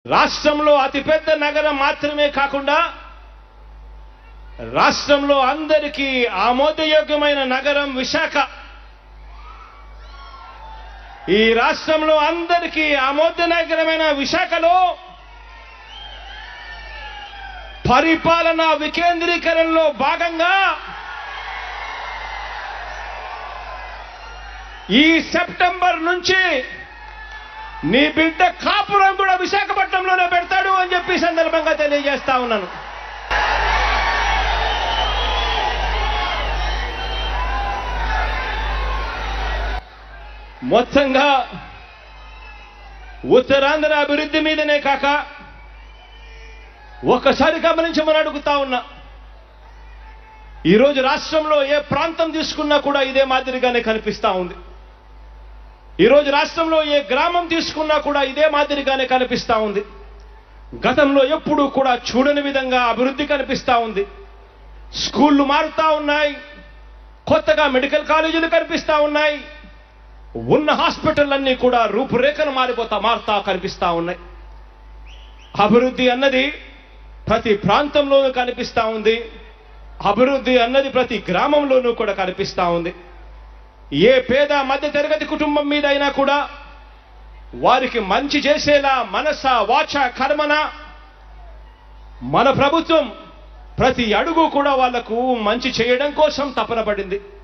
రాష్ట్రంలో అతిపెద్ద నగరం మాత్రమే కాకుండా రాష్ట్రంలో అందరికీ ఆమోదయోగ్యమైన నగరం విశాఖ ఈ రాష్ట్రంలో అందరికీ ఆమోదనగరమైన విశాఖలో పరిపాలన వికేంద్రీకరణలో భాగంగా ఈ సెప్టెంబర్ నుంచి నీ బిడ్డ కాపురం కూడా విశాఖపట్నంలోనే పెడతాడు అని చెప్పి ఈ సందర్భంగా తెలియజేస్తా ఉన్నాను మొత్తంగా ఉత్తరాంధ్ర అభివృద్ధి మీదనే కాక ఒక్కసారి గమనించమని అడుగుతా ఉన్నా ఈరోజు రాష్ట్రంలో ఏ ప్రాంతం తీసుకున్నా కూడా ఇదే మాదిరిగానే కనిపిస్తా ఉంది ఈరోజు రాష్ట్రంలో ఏ గ్రామం తీసుకున్నా కూడా ఇదే మాదిరిగానే కనిపిస్తా ఉంది గతంలో ఎప్పుడూ కూడా చూడని విధంగా అభివృద్ధి కనిపిస్తా ఉంది స్కూళ్ళు మారుతా ఉన్నాయి కొత్తగా మెడికల్ కాలేజీలు కనిపిస్తా ఉన్నాయి ఉన్న హాస్పిటల్ కూడా రూపురేఖలు మారిపోతా మారుతా కనిపిస్తా ఉన్నాయి అభివృద్ధి అన్నది ప్రతి ప్రాంతంలోనూ కనిపిస్తా ఉంది అభివృద్ధి అన్నది ప్రతి గ్రామంలోనూ కూడా కనిపిస్తా ఉంది ఏ పేద మధ్య తరగతి కుటుంబం మీద అయినా కూడా వారికి మంచి చేసేలా మనస వాచ కర్మన మన ప్రభుత్వం ప్రతి అడుగు కూడా వాళ్లకు మంచి చేయడం కోసం తపన పడింది